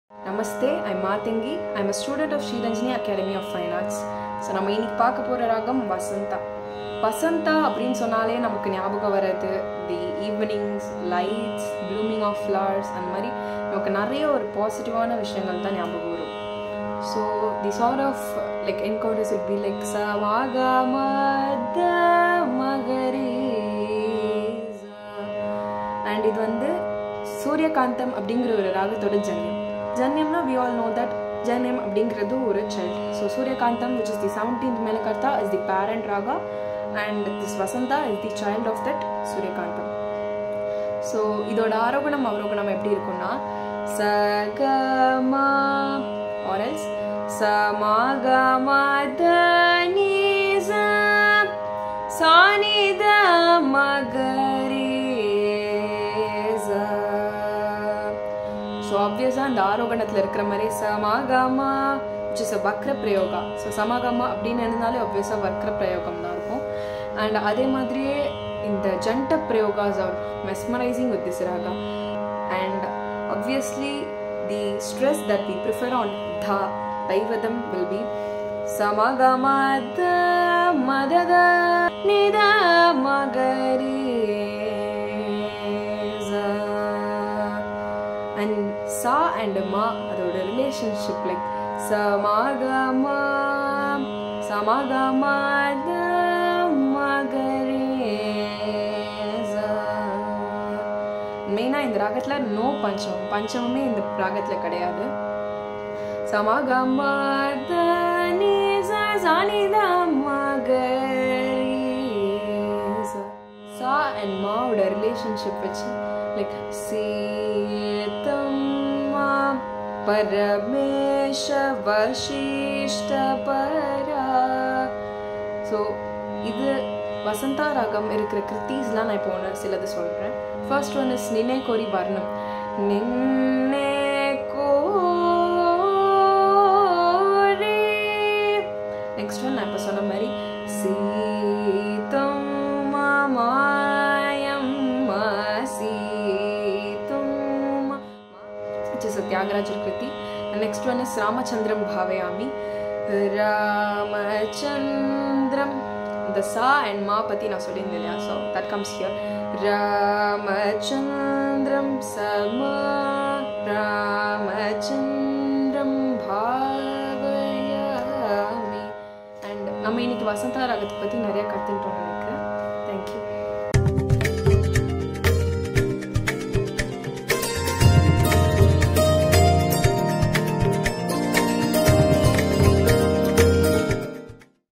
Namaste I Matangi I am a student of Sriranjani academy of fine arts so நம்ம இன்னைக்கு பார்க்க போகிற ராகம் வசந்தா வசந்தா அப்படின்னு சொன்னாலே நமக்கு ஞாபகம் வர்றது the evenings lights blooming of flowers அந்த மாதிரி நமக்கு நிறைய ஒரு பாசிட்டிவான விஷயங்கள் தான் ஞாபகம் வரும் so the sort of like encounters it be like சமாகமத மகரீஸ் அண்ட் இது வந்து சூரியகாந்தம் அப்படிங்கிற ஒரு ராகத்தோட ஜன்யம் ஜன்யம்னா we all know that janyam அப்படிங்கிறது ஒரு child so Suryakantham which is the seventeenth melakarta is the parent raga and this Vasantha is the child of that Suryakantham so இதோட ஆரோகணம் அவரோகணம் எப்படி இருக்கும்னா சகமா ஆரல்ஸ் சமாகமதனிச சானித மகரேச ஸோ ஆப்வியஸாக அந்த ஆரோகணத்தில் இருக்கிற மாதிரி சமாகமா which is a வக்ர பிரயோகா ஸோ சமாகமா அப்படின்னு இருந்தாலே ஆப்வியஸாக வக்ர பிரயோகம் தான் இருக்கும் அண்ட் அதே மாதிரியே இந்த ஜண்ட பிரயோகாஸ் are mesmerising with this raga and obviously the stress that we prefer on the dhaivatam will be சமகமத மதத நித மகரே அண்ட் சா அண்ட் மா அதோட ரிலேஷன்ஷிப் லைக் சமாகமா சமாகமாத மெயினாக இந்த ராகத்தில் நோ பஞ்சம் பஞ்சமுமே இந்த ராகத்தில் கிடையாது சமாகமாத சா அண்ட் மாவோட ரிலேஷன்ஷிப் வச்சு லைக் சீதம்மா பரமேஷ வசிஷ்ட பரா ஸோ இது வசந்தா ராகம் இருக்கிற கிருத்தீஸ்லாம் நான் இப்போ ஒன்று சிலது சொல்கிறேன் ஃபர்ஸ்ட் ஒன் இஸ் நினை கோரி வர்ணம் நின்னே கோரி நெக்ஸ்ட் ஒன் நான் இப்போ சொன்ன மாதிரி சீதம் மாயம் சீதம் which is a Tyagarajar Kriti. And next one is Ramachandram Bhavayami. Ramachandram. The Sa and Ma Pati நான் சொல்லியிருந்தேன் இல்லையா ஸோ தட் கம்ஸ் ஹியர் ராமச்சந்திரம் சமா ராமச்சந்திரம் பாவயாமி அண்ட் நம்ம இன்னைக்கு வசந்தா ராகத்தை பற்றி நிறைய கற்றுக்கிட்டோம் நினைக்கிறேன் தேங்க்யூ